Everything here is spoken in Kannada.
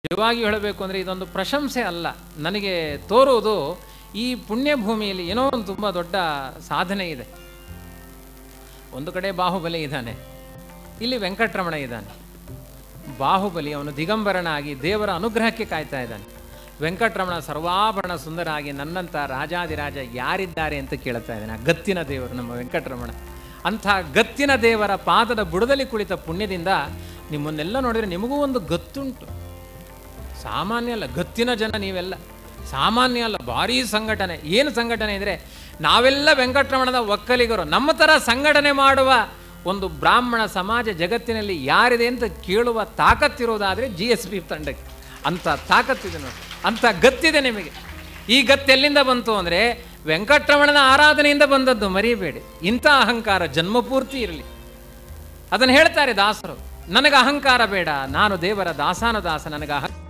ನಿಜವಾಗಿ ಹೇಳಬೇಕು ಅಂದರೆ ಇದೊಂದು ಪ್ರಶಂಸೆ ಅಲ್ಲ ನನಗೆ ತೋರುವುದು ಈ ಪುಣ್ಯಭೂಮಿಯಲ್ಲಿ ಏನೋ ಒಂದು ತುಂಬ ದೊಡ್ಡ ಸಾಧನೆ ಇದೆ ಒಂದು ಕಡೆ ಬಾಹುಬಲಿ ಇದ್ದಾನೆ ಇಲ್ಲಿ ವೆಂಕಟರಮಣ ಇದ್ದಾನೆ ಬಾಹುಬಲಿ ಅವನು ದಿಗಂಬರನಾಗಿ ದೇವರ ಅನುಗ್ರಹಕ್ಕೆ ಕಾಯ್ತಾ ಇದ್ದಾನೆ ವೆಂಕಟರಮಣ ಸರ್ವಾಭರಣ ಸುಂದರಾಗಿ ನನ್ನಂಥ ರಾಜಾದಿರಾಜ ಯಾರಿದ್ದಾರೆ ಅಂತ ಕೇಳ್ತಾ ಇದ್ದಾನೆ ಆ ಗತ್ತಿನ ದೇವರು ನಮ್ಮ ವೆಂಕಟರಮಣ ಅಂಥ ಗತ್ತಿನ ದೇವರ ಪಾದದ ಬುಡದಲ್ಲಿ ಕುಳಿತ ಪುಣ್ಯದಿಂದ ನಿಮ್ಮನ್ನೆಲ್ಲ ನೋಡಿದರೆ ನಿಮಗೂ ಒಂದು ಗತ್ತುಂಟು ಸಾಮಾನ್ಯ ಅಲ್ಲ ಗತ್ತಿನ ಜನ ನೀವೆಲ್ಲ ಸಾಮಾನ್ಯ ಅಲ್ಲ ಭಾರೀ ಸಂಘಟನೆ ಏನು ಸಂಘಟನೆ ಅಂದರೆ ನಾವೆಲ್ಲ ವೆಂಕಟರಮಣದ ಒಕ್ಕಲಿಗರು ನಮ್ಮ ಥರ ಸಂಘಟನೆ ಮಾಡುವ ಒಂದು ಬ್ರಾಹ್ಮಣ ಸಮಾಜ ಜಗತ್ತಿನಲ್ಲಿ ಯಾರಿದೆ ಅಂತ ಕೇಳುವ ತಾಕತ್ತಿರೋದಾದರೆ ಜಿ ಎಸ್ ಪಿ ತಂಡಕ್ಕೆ ಅಂಥ ತಾಕತ್ತಿದೆ ನೋಡಿ ಅಂಥ ಗತ್ತಿದೆ ನಿಮಗೆ ಈ ಗತ್ತು ಎಲ್ಲಿಂದ ಬಂತು ಅಂದರೆ ವೆಂಕಟರಮಣನ ಆರಾಧನೆಯಿಂದ ಬಂದದ್ದು ಮರಿಬೇಡಿ ಇಂಥ ಅಹಂಕಾರ ಜನ್ಮಪೂರ್ತಿ ಇರಲಿ ಅದನ್ನು ಹೇಳ್ತಾರೆ ದಾಸರು ನನಗೆ ಅಹಂಕಾರ ಬೇಡ ನಾನು ದೇವರ ದಾಸಾನುದಾಸ ನನಗೆ ಅಹ